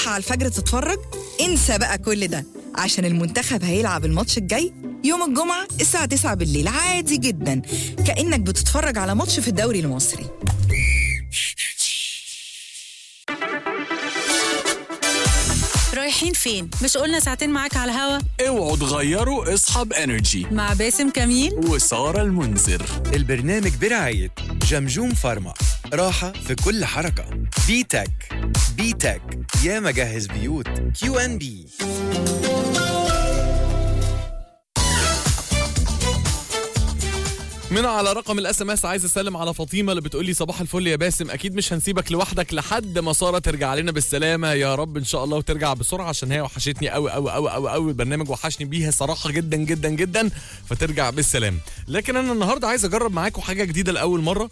على الفجر تتفرج انسى بقى كل ده عشان المنتخب هيلعب الماتش الجاي يوم الجمعة الساعة 9 بالليل عادي جدا كأنك بتتفرج على ماتش في الدوري المصري رايحين فين؟ مش قلنا ساعتين معاك على الهوا اوعوا تغيروا اصحاب انرجي مع باسم كميل وسارة المنذر البرنامج برعاية جمجوم فارما راحة في كل حركة بيتك بيتك يا مجهز بيوت كيو ان بي من على رقم الاس ام اس عايز اسلم على فاطمه اللي بتقول لي صباح الفل يا باسم اكيد مش هنسيبك لوحدك لحد ما ساره ترجع لنا بالسلامه يا رب ان شاء الله وترجع بسرعه عشان هي وحشتني قوي قوي قوي قوي قوي البرنامج وحشني بيها صراحه جدا جدا جدا فترجع بالسلام لكن انا النهارده عايز اجرب معاكم حاجه جديده لاول مره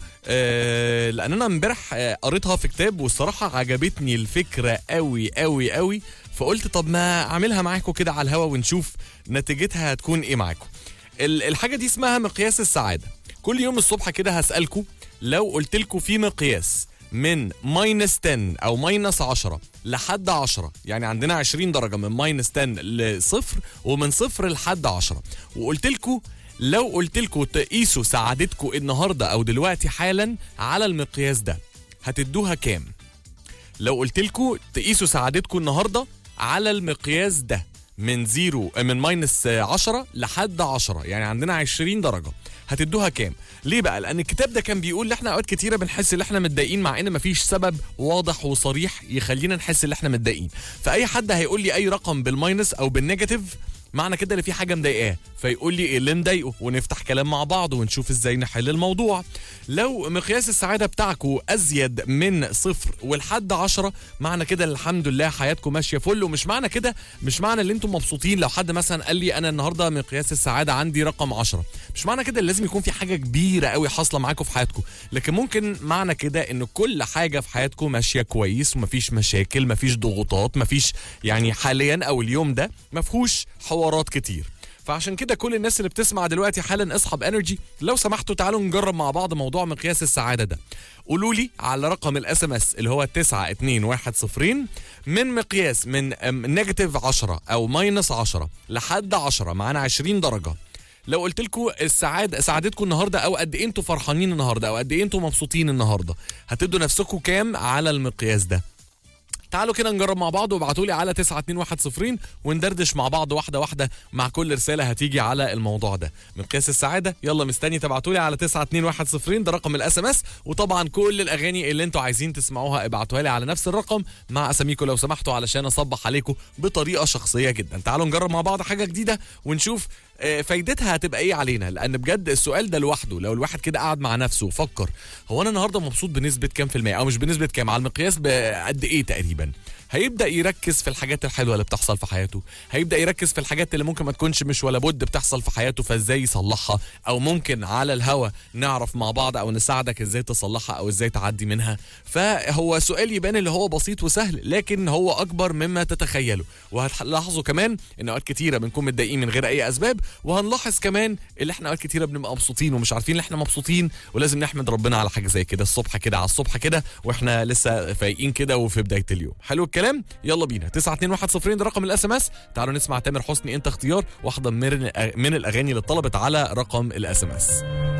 آه لان انا امبارح آه قريتها في كتاب والصراحه عجبتني الفكره قوي قوي قوي فقلت طب ما اعملها معاكم كده على الهوا ونشوف نتيجتها هتكون ايه معاكم ال- الحاجه دي اسمها مقياس السعاده كل يوم الصبح كده هسالكم لو قلت لكم في مقياس من ماينس 10 او ماينس 10 لحد 10 يعني عندنا 20 درجه من ماينس 10 لصفر ومن صفر لحد 10 وقلت لكم لو قلت لكم تقيسوا سعادتكم النهارده او دلوقتي حالا على المقياس ده هتدوها كام لو قلت لكم تقيسوا سعادتكم النهارده على المقياس ده من زيرو من ماينس 10 لحد 10 يعني عندنا 20 درجه هتدوها كام ليه بقى لان الكتاب ده كان بيقول ان احنا اوقات كتيره بنحس ان احنا متضايقين مع ان مفيش سبب واضح وصريح يخلينا نحس ان احنا متضايقين فاي حد هيقول لي اي رقم بالماينس او بالنيجاتيف معنى كده ان في حاجه مضايقاه فيقول لي ايه اللي مضايقه ونفتح كلام مع بعض ونشوف ازاي نحل الموضوع لو مقياس السعاده بتاعكم ازيد من صفر ولحد عشرة معنى كده الحمد لله حياتكم ماشيه فل ومش معنى كده مش معنى ان انتم مبسوطين لو حد مثلا قال لي انا النهارده مقياس السعاده عندي رقم عشرة مش معنى كده لازم يكون في حاجه كبيره قوي حاصله معاكم في حياتكم لكن ممكن معنى كده ان كل حاجه في حياتكم ماشيه كويس ومفيش مشاكل مفيش ضغوطات مفيش يعني حاليا او اليوم ده مفهوش حوارات كتير فعشان كده كل الناس اللي بتسمع دلوقتي حالا اصحاب انرجي لو سمحتوا تعالوا نجرب مع بعض موضوع مقياس السعاده ده قولوا لي على رقم الاس ام اس اللي هو 9210 من مقياس من نيجاتيف 10 او ماينس 10 لحد 10 معانا 20 درجه لو قلت لكم السعاده سعادتكم النهارده او قد ايه انتوا فرحانين النهارده او قد ايه انتوا مبسوطين النهارده هتدوا نفسكم كام على المقياس ده تعالوا كده نجرب مع بعض وابعتوا لي على 9210 وندردش مع بعض واحده واحده مع كل رساله هتيجي على الموضوع ده مقياس السعاده يلا مستني تبعتوا لي على 9210 ده رقم الاس ام اس وطبعا كل الاغاني اللي انتوا عايزين تسمعوها ابعتوها لي على نفس الرقم مع اساميكم لو سمحتوا علشان اصبح عليكم بطريقه شخصيه جدا تعالوا نجرب مع بعض حاجه جديده ونشوف آه، فايدتها هتبقى ايه علينا لان بجد السؤال ده لوحده لو الواحد كده قعد مع نفسه وفكر هو انا النهارده مبسوط بنسبه كام في المية او مش بنسبه كام على المقياس بقد ايه تقريبا هيبدا يركز في الحاجات الحلوه اللي بتحصل في حياته هيبدا يركز في الحاجات اللي ممكن ما تكونش مش ولا بد بتحصل في حياته فازاي يصلحها او ممكن على الهوا نعرف مع بعض او نساعدك ازاي تصلحها او ازاي تعدي منها فهو سؤال يبان اللي هو بسيط وسهل لكن هو اكبر مما تتخيلوا وهتلاحظوا كمان ان اوقات كتيره بنكون متضايقين من غير اي اسباب وهنلاحظ كمان اللي احنا اوقات كتيره بنبقى مبسوطين ومش عارفين ان احنا مبسوطين ولازم نحمد ربنا على حاجه زي كده الصبح كده على الصبح كده واحنا لسه فايقين كده وفي بدايه اليوم حلو الكلام يلا بينا 9210 ده رقم الاس ام اس تعالوا نسمع تامر حسني انت اختيار واحده من من الاغاني اللي اتطلبت على رقم الاس ام اس